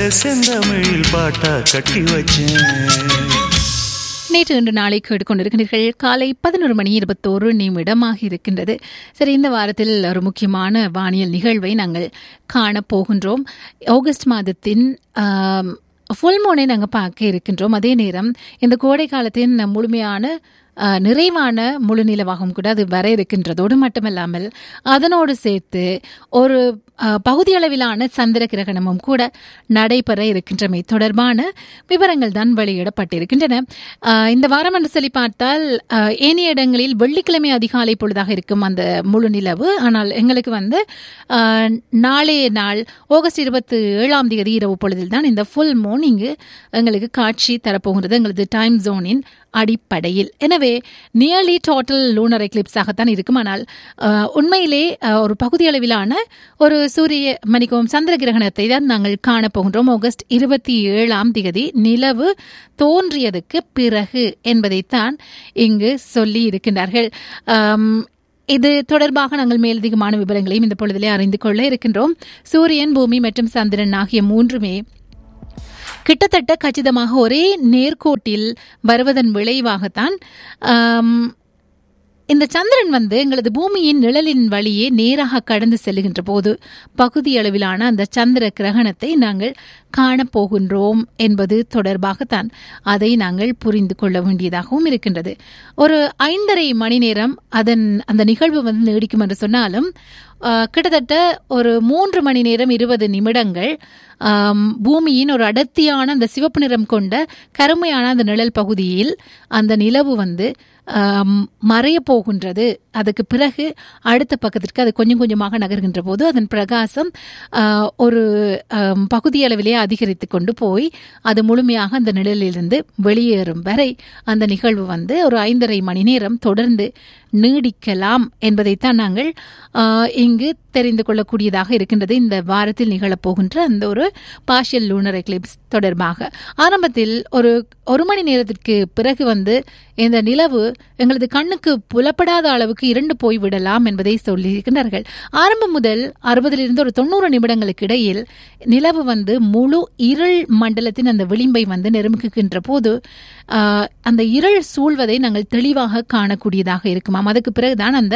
செந்தமிழில் பாட்டா கட்டி வச்சேன் நேற்று இன்று நாளை கேட்டுக்கொண்டிருக்கிறீர்கள் காலை பதினோரு மணி இருபத்தோரு நிமிடமாக இருக்கின்றது சரி இந்த வாரத்தில் ஒரு முக்கியமான வானியல் நிகழ்வை நாங்கள் காணப் போகின்றோம் ஆகஸ்ட் மாதத்தின் ஃபுல் மூனை நாங்கள் பார்க்க இருக்கின்றோம் அதே நேரம் இந்த கோடை காலத்தின் முழுமையான ஆஹ், நிறைவான முழு நிலவாகவும் கூட அது வர இருக்கின்றதோடு மட்டுமல்லாமல் அதனோடு சேர்த்து ஒரு ஆஹ், பகுதியளவிலான சந்திர கிரகணமும் கூட நடைபெற இருக்கின்றமை தொடர்பான விவரங்கள் தான் வெளியிடப்பட்டிருக்கின்றன ஆஹ், இந்த வாரம் என்று சொல்லி பார்த்தால் ஆஹ், ஏனைய இடங்களில் வெள்ளிக்கிழமை அதிகாலை பொழுதாக இருக்கும் அந்த முழு நிலவு ஆனால் எங்களுக்கு வந்து ஆஹ், நாளைய நாள் ஆகஸ்ட் இருபத்தி ஏழாம் தேதி இரவு பொழுதில் தான் இந்த ஃபுல் மூன் இங்கு எங்களுக்கு காட்சி தரப்போகிறது எங்களது டைம் ஜோனின் அடிப்படையில் எனவே நியர்லி டோட்டல் லூனர் எக்லிப்ஸாகத்தான் இருக்கும் ஆனால் அஹ், உண்மையிலே அஹ், ஒரு பகுதியளவிலான ஒரு சூரிய மணிக்கும் சந்திர கிரகணத்தை தான் நாங்கள் காணப்போகின்றோம் ஆகஸ்ட் இருபத்தி ஏழாம் தேதி நிலவு தோன்றியதுக்கு பிறகு என்பதைத்தான் இங்கு சொல்லி இருக்கின்றார்கள் ஆம், இது தொடர்பாக நாங்கள் மேலதிகமான விவரங்களையும் இந்த பொழுதிலே அறிந்து கொள்ள இருக்கின்றோம் சூரியன் பூமி மற்றும் சந்திரன் ஆகிய மூன்றுமே கிட்டத்தட்ட கச்சிதமாக ஒரே நேர்கோட்டில் வருவதன் விளைவாகத்தான் ஆம், இந்த சந்திரன் வந்து எங்களது பூமியின் நிழலின் வழியே நேராக கடந்து செல்லுகின்ற போது பகுதி அளவிலான அந்த சந்திர கிரகணத்தை நாங்கள் காணப்போகின்றோம் என்பது தொடர்பாகத்தான் அதை நாங்கள் புரிந்து கொள்ள வேண்டியதாகவும் இருக்கின்றது ஒரு ஐந்தரை மணி நேரம் அதன் அந்த நிகழ்வு வந்து நீடிக்கும் என்று சொன்னாலும் ஆஹ், கிட்டத்தட்ட ஒரு மூன்று மணி நேரம் இருபது நிமிடங்கள் ஆம், பூமியின் ஒரு அடர்த்தியான அந்த சிவப்பு நிறம் கொண்ட கருமையான அந்த நிழல் பகுதியில் அந்த நிலவு வந்து ஆம், மறையப் போகின்றது அதுக்கு பிறகு அடுத்த பக்கத்திற்கு அது கொஞ்சம் கொஞ்சமாக நகர்கின்ற போது அதன் பிரகாசம் ஆஹ், ஒரு ஆம், பகுதியளவிலே அதிகரித்து கொண்டு போய் அது முழுமையாக அந்த நிழலிலிருந்து வெளியேறும் வரை அந்த நிகழ்வு வந்து ஒரு ஐந்தரை மணி நேரம் தொடர்ந்து நீடிக்கலாம் என்பதைத்தான் நாங்கள் ஆஹ், இங்கு தெரிந்து கொள்ளக்கூடியதாக இருக்கின்றது இந்த வாரத்தில் நிகழப்போகின்ற அந்த ஒரு பார்ஷியல் லூனர் எக்லிப்ஸ் தொடர்பாக ஆரம்பத்தில் ஒரு ஒரு மணி நேரத்திற்கு பிறகு வந்து இந்த நிலவு எங்களது கண்ணுக்கு புலப்படாத அளவுக்கு இருண்டு போய்விடலாம் என்பதை சொல்லியிருக்கிறார்கள் ஆரம்பம் முதல் அறுபதிலிருந்து ஒரு தொண்ணூறு நிமிடங்களுக்கு இடையில் நிலவு வந்து முழு இருள் மண்டலத்தின் அந்த விளிம்பை வந்து நெருங்குகின்ற போது ஆஹ், அந்த இருள் சூழ்வதை நாங்கள் தெளிவாக காணக்கூடியதாக இருக்குமாம் அதுக்கு பிறகுதான் அந்த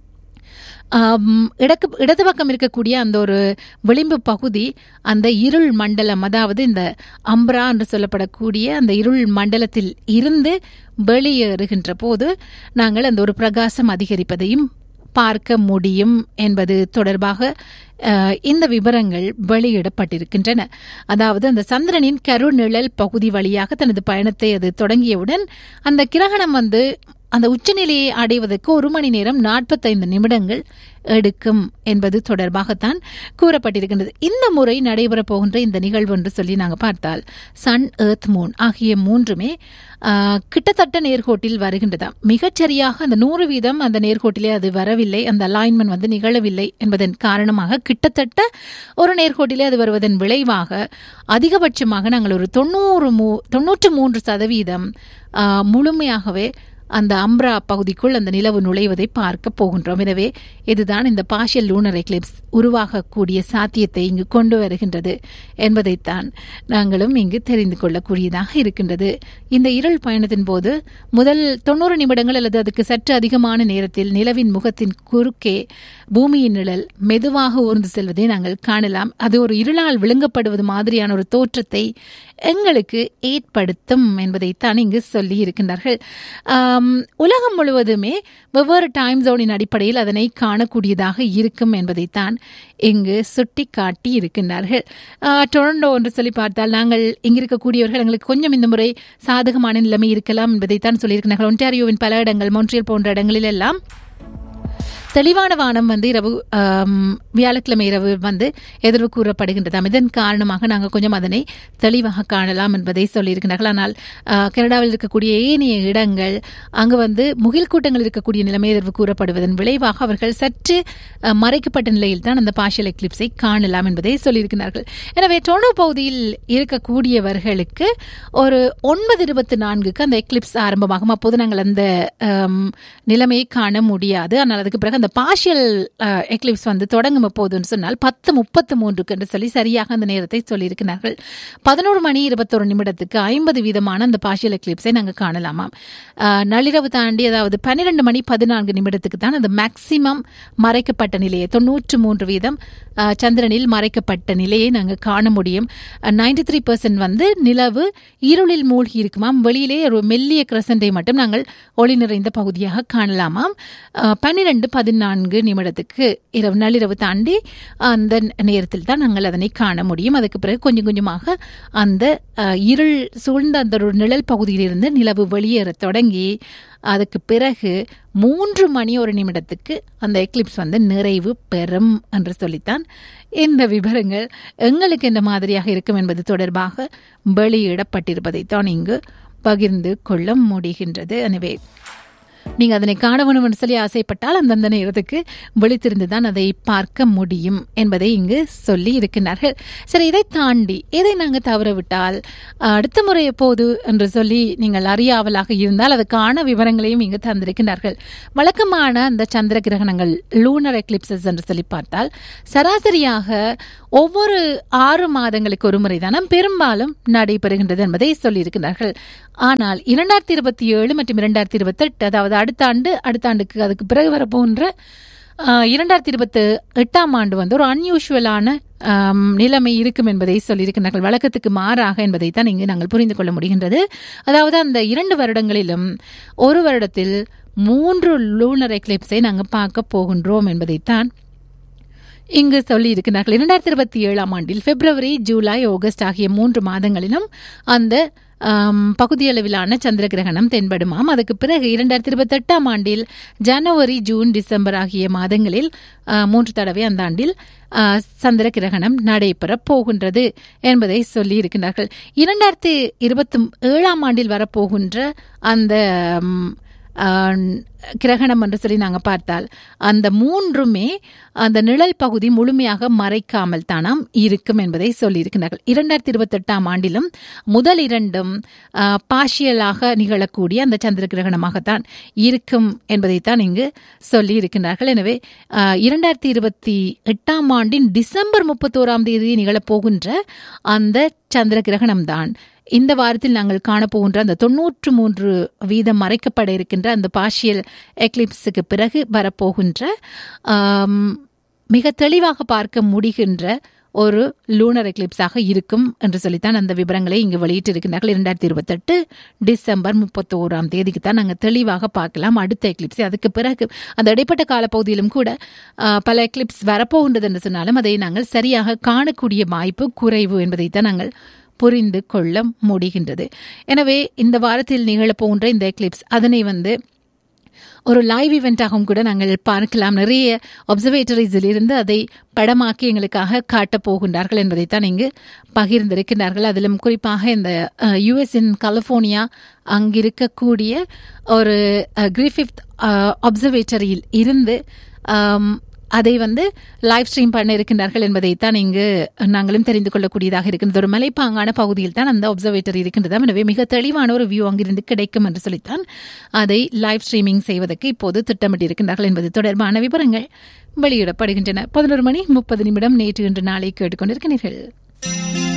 ஆம், இடக்கு இடது பக்கம் இருக்கக்கூடிய அந்த ஒரு விளிம்பு பகுதி அந்த இருள் மண்டலம் அதாவது இந்த அம்ப்ரா என்று சொல்லப்படக்கூடிய அந்த இருள் மண்டலத்தில் இருந்து வெளியேறுகின்ற போது நாங்கள் அந்த ஒரு பிரகாசம் அதிகரிப்பதையும் பார்க்க முடியும் என்பது தொடர்பாக அஹ், இந்த விவரங்கள் வெளியிடப்பட்டிருக்கின்றன அதாவது அந்த சந்திரனின் கருநிழல் பகுதி வழியாக தனது பயணத்தை அது தொடங்கியவுடன் அந்த கிரகணம் வந்து அந்த உச்சநிலையை அடைவதற்கு ஒரு மணி நேரம் நாற்பத்தைந்து நிமிடங்கள் எடுக்கும் என்பது தொடர்பாகத்தான் கூறப்பட்டிருக்கின்றது இந்த முறை நடைபெறப் போகின்ற இந்த நிகழ்வு என்று சொல்லி நாங்கள் பார்த்தால் சன் எர்த் மூன் ஆகிய மூன்றுமே ஆஹ், கிட்டத்தட்ட நேர்கோட்டில் வருகின்றதாம் மிகச்சரியாக அந்த நூறு வீதம் அந்த நேர்கோட்டிலே அது வரவில்லை அந்த அலைன்மெண்ட் வந்து நிகழவில்லை என்பதன் காரணமாக கிட்டத்தட்ட ஒரு நேர்கோட்டிலே அது வருவதன் விளைவாக அதிகபட்சமாக நாங்கள் ஒரு தொண்ணூறு மூ தொண்ணூற்று மூன்று சதவீதம் ஆஹ், முழுமையாகவே அந்த அம்ரா பகுதிக்குள் அந்த நிலவு நுழைவதை பார்க்க போகின்றோம் எனவே இதுதான் இந்த பார்ஷியல் லூனர் எக்லிப்ஸ் உருவாகக்கூடிய சாத்தியத்தை இங்கு கொண்டு வருகின்றது என்பதைத்தான் நாங்களும் இங்கு தெரிந்து கொள்ளக்கூடியதாக இருக்கின்றது இந்த இருள் பயணத்தின் போது முதல் தொண்ணூறு நிமிடங்கள் அல்லது அதுக்கு சற்று அதிகமான நேரத்தில் நிலவின் முகத்தின் குறுக்கே பூமியின் நிழல் மெதுவாக ஊர்ந்து செல்வதை நாங்கள் காணலாம் அது ஒரு இருளால் விழுங்கப்படுவது மாதிரியான ஒரு தோற்றத்தை எங்களுக்கு ஏற்படுத்தும் என்பதைத்தான் இங்கு சொல்லி இருக்கின்றார்கள் ஆம், உலகம் முழுவதுமே வெவ்வேறு டைம் ஜோனின் அடிப்படையில் அதனை காணக்கூடியதாக இருக்கும் என்பதைத்தான் இங்கு சுட்டி காட்டி இருக்கின்றார்கள் ஆ, டொரண்டோ என்று சொல்லி பார்த்தால் நாங்கள் இங்கு இருக்கக்கூடியவர்கள் எங்களுக்கு கொஞ்சம் இந்த முறை சாதகமான நிலைமை இருக்கலாம் என்பதைத்தான் சொல்லியிருக்கிறார்கள் ஒன்டாரியோவின் பல இடங்கள் மொன்ட்ரியல் போன்ற இடங்களில் எல்லாம் தெளிவான வானம் வந்து இரவு ஆம், வியாழக்கிழமை இரவு வந்து எதிர்வு கூறப்படுகின்றதாம் இதன் காரணமாக நாங்கள் கொஞ்சம் அதனை தெளிவாக காணலாம் என்பதை சொல்லியிருக்கிறார்கள் ஆனால் ஆ, கனடாவில் இருக்கக்கூடிய ஏனைய இடங்கள் அங்கு வந்து முகில் கூட்டங்கள் இருக்கக்கூடிய நிலைமை எதிர்வு கூறப்படுவதன் விளைவாக அவர்கள் சற்று ஆ, மறைக்கப்பட்ட நிலையில் தான் அந்த பார்ஷியல் எக்லிப்ஸை காணலாம் என்பதை சொல்லியிருக்கிறார்கள் எனவே டொனோ பகுதியில் இருக்கக்கூடியவர்களுக்கு ஒரு ஒன்பது இருபத்தி நான்குக்கு அந்த எக்லிப்ஸ் ஆரம்பமாகும் அப்போது நாங்கள் அந்த ஆம், நிலைமையை காண முடியாது ஆனால் அதுக்கு பிறகு அந்த அந்த பார்ஷியல் எக்லிப்ஸ் வந்து தொடங்கும் போதுன்னு சொன்னால் பத்து முப்பத்து மூன்றுக்கு என்று சொல்லி சரியாக அந்த நேரத்தை சொல்லியிருக்கிறார்கள் பதினோரு மணி இருபத்தொரு நிமிடத்துக்கு ஐம்பது வீதமான அந்த பார்ஷியல் எக்லிப்ஸை நாங்கள் காணலாமாம் அஹ், நள்ளிரவு தாண்டி அதாவது பன்னிரெண்டு மணி பதினான்கு நிமிடத்துக்கு தான் அந்த மேக்சிமம் மறைக்கப்பட்ட நிலையை தொண்ணூற்று மூன்று வீதம் அஹ், சந்திரனில் மறைக்கப்பட்ட நிலையை நாங்கள் காண முடியும் நைன்டி த்ரீ வந்து நிலவு இருளில் மூழ்கி இருக்குமாம் வெளியிலே ஒரு மெல்லிய கிரசண்டை மட்டும் நாங்கள் ஒளி நிறைந்த பகுதியாக காணலாமாம் அஹ், பன்னிரண்டு பதினான்கு நிமிடத்துக்கு இரவு நள்ளிரவு தாண்டி அந்த நேரத்தில் தான் நாங்கள் அதனை காண முடியும் அதுக்கு பிறகு கொஞ்சம் கொஞ்சமாக அந்த அஹ், இருள் சூழ்ந்த அந்த ஒரு நிழல் பகுதியிலிருந்து நிலவு வெளியேற தொடங்கி அதுக்கு பிறகு மூன்று மணி ஒரு நிமிடத்துக்கு அந்த எக்லிப்ஸ் வந்து நிறைவு பெறும் என்று சொல்லித்தான் இந்த விவரங்கள் எங்களுக்கு என்ன மாதிரியாக இருக்கும் என்பது தொடர்பாக வெளியிடப்பட்டிருப்பதைத்தான் இங்கு பகிர்ந்து கொள்ள முடிகின்றது எனவே நீங்க அதனை காண வேண்டும் என்று சொல்லி ஆசைப்பட்டால் அந்தந்த நேரத்துக்கு விழித்திருந்து தான் அதை பார்க்க முடியும் என்பதை இங்கு சொல்லி இருக்கின்றார்கள் சரி இதை தாண்டி எதை நாங்கள் தவற விட்டால் அடுத்த முறை எப்போது என்று சொல்லி நீங்கள் அறியாவலாக இருந்தால் அதுக்கான விவரங்களையும் இங்கு தந்திருக்கின்றார்கள் வழக்கமான அந்த சந்திர கிரகணங்கள் லூனர் எக்லிப்சஸ் என்று சொல்லி பார்த்தால் சராசரியாக ஒவ்வொரு ஆறு மாதங்களுக்கு ஒரு முறை தானம் பெரும்பாலும் நடைபெறுகின்றது என்பதை சொல்லியிருக்கிறார்கள் ஆனால் இரண்டாயிரத்தி இருபத்தி ஏழு மற்றும் இரண்டாயிரத்தி இருபத்தெட்டு அதாவது அடுத்த ஆண்டு அடுத்த ஆண்டுக்கு அதுக்கு பிறகு வரப்போன்ற ஆஹ், இரண்டாயிரத்தி இருபத்தி எட்டாம் ஆண்டு வந்து ஒரு அன்யூஷுவலான நிலைமை இருக்கும் என்பதை சொல்லியிருக்கிறார்கள் வழக்கத்துக்கு மாறாக என்பதை தான் இங்கு நாங்கள் புரிந்து கொள்ள முடிகின்றது அதாவது அந்த இரண்டு வருடங்களிலும் ஒரு வருடத்தில் மூன்று லூனர் எக்லிப்ஸை நாங்கள் பார்க்க போகின்றோம் என்பதைத்தான் இங்கு சொல்லி இருக்கிறார்கள் இரண்டாயிரத்தி இருபத்தி ஏழாம் ஆண்டில் பிப்ரவரி ஜூலை ஆகஸ்ட் ஆகிய மூன்று மாதங்களிலும் அந்த ஆம், பகுதியளவிலான சந்திர கிரகணம் தென்படுமாம் அதுக்கு பிறகு இரண்டாயிரத்தி இருபத்தி எட்டாம் ஆண்டில் ஜனவரி ஜூன் டிசம்பர் ஆகிய மாதங்களில் ஆ, மூன்று தடவை அந்த ஆண்டில் ஆ, சந்திர கிரகணம் நடைபெறப் போகின்றது என்பதை சொல்லி இருக்கின்றார்கள் இரண்டாயிரத்தி இருபத்தி ஏழாம் ஆண்டில் வரப்போகின்ற அந்த ம், ஆஹ், கிரகணம் என்று சொல்லி நாங்கள் பார்த்தால் அந்த மூன்றுமே அந்த நிழல் பகுதி முழுமையாக மறைக்காமல் தானாம் இருக்கும் என்பதை சொல்லியிருக்கிறார்கள் இரண்டாயிரத்தி இருபத்தெட்டாம் ஆண்டிலும் முதல் இரண்டும் பாஷியலாக நிகழக்கூடிய அந்த சந்திர கிரகணமாகத்தான் இருக்கும் என்பதைத்தான் இங்கு சொல்லி இருக்கின்றார்கள் எனவே ஆஹ், இரண்டாயிரத்தி இருபத்தி எட்டாம் ஆண்டின் டிசம்பர் முப்பத்தோராம் தேதி நிகழப்போகின்ற அந்த சந்திர கிரகணம்தான் இந்த வாரத்தில் நாங்கள் காணப்போகின்ற அந்த தொன்னூற்று மூன்று வீதம் மறைக்கப்பட இருக்கின்ற அந்த பார்ஷியல் எக்லிப்ஸுக்கு பிறகு வரப்போகின்ற ஆம், மிக தெளிவாக பார்க்க முடிகின்ற ஒரு லூனர் எக்லிப்ஸாக இருக்கும் என்று சொல்லித்தான் அந்த விவரங்களை இங்கு வெளியிட்டிருக்கிறார்கள் இரண்டாயிரத்தி இருபத்தெட்டு டிசம்பர் முப்பத்தோராம் தேதிக்கு தான் நாங்கள் தெளிவாக பார்க்கலாம் அடுத்த எக்லிப்ஸ் அதுக்கு பிறகு அந்த இடைப்பட்ட காலப்பகுதியிலும் கூட ஆ, பல எக்லிப்ஸ் வரப்போகின்றது என்று சொன்னாலும் அதை நாங்கள் சரியாக காணக்கூடிய வாய்ப்பு குறைவு என்பதைத்தான் நாங்கள் புரிந்து கொள்ள முடிகின்றது எனவே இந்த வாரத்தில் நிகழப்போகின்ற இந்த எக்லிப்ஸ் அதனை வந்து ஒரு லைவ் இவெண்ட்டாகவும் கூட நாங்கள் பார்க்கலாம் நிறைய ஒப்சர்வேட்டரிஸில் இருந்து அதை படமாக்கி எங்களுக்காக காட்டப் போகின்றார்கள் என்பதைத்தான் இங்கு பகிர்ந்திருக்கின்றார்கள் அதிலும் குறிப்பாக இந்த யுஎஸ்இன் கலிஃபோர்னியா அங்கிருக்கக்கூடிய ஒரு கிரிஃபிஃப்த் ஒப்சர்வேட்டரியில் இருந்து ஆம், அதை வந்து லைவ் ஸ்ட்ரீம் பண்ண இருக்கின்றார்கள் என்பதைத்தான் இங்கு நாங்களும் தெரிந்து கொள்ளக்கூடியதாக இருக்கின்றது ஒரு மலைப்பாங்கான பகுதியில் தான் அந்த ஒப்சர்வேட்டர் இருக்கின்றதாம் எனவே மிக தெளிவான ஒரு வியூ அங்கிருந்து கிடைக்கும் என்று சொல்லித்தான் அதை லைவ் ஸ்ட்ரீமிங் செய்வதற்கு இப்போது திட்டமிட்டிருக்கின்றார்கள் என்பது தொடர்பான விவரங்கள் வெளியிடப்படுகின்றன பதினோரு மணி முப்பது நிமிடம் நேற்று இன்று நாளை கேட்டுக்கொண்டிருக்கிறீர்கள்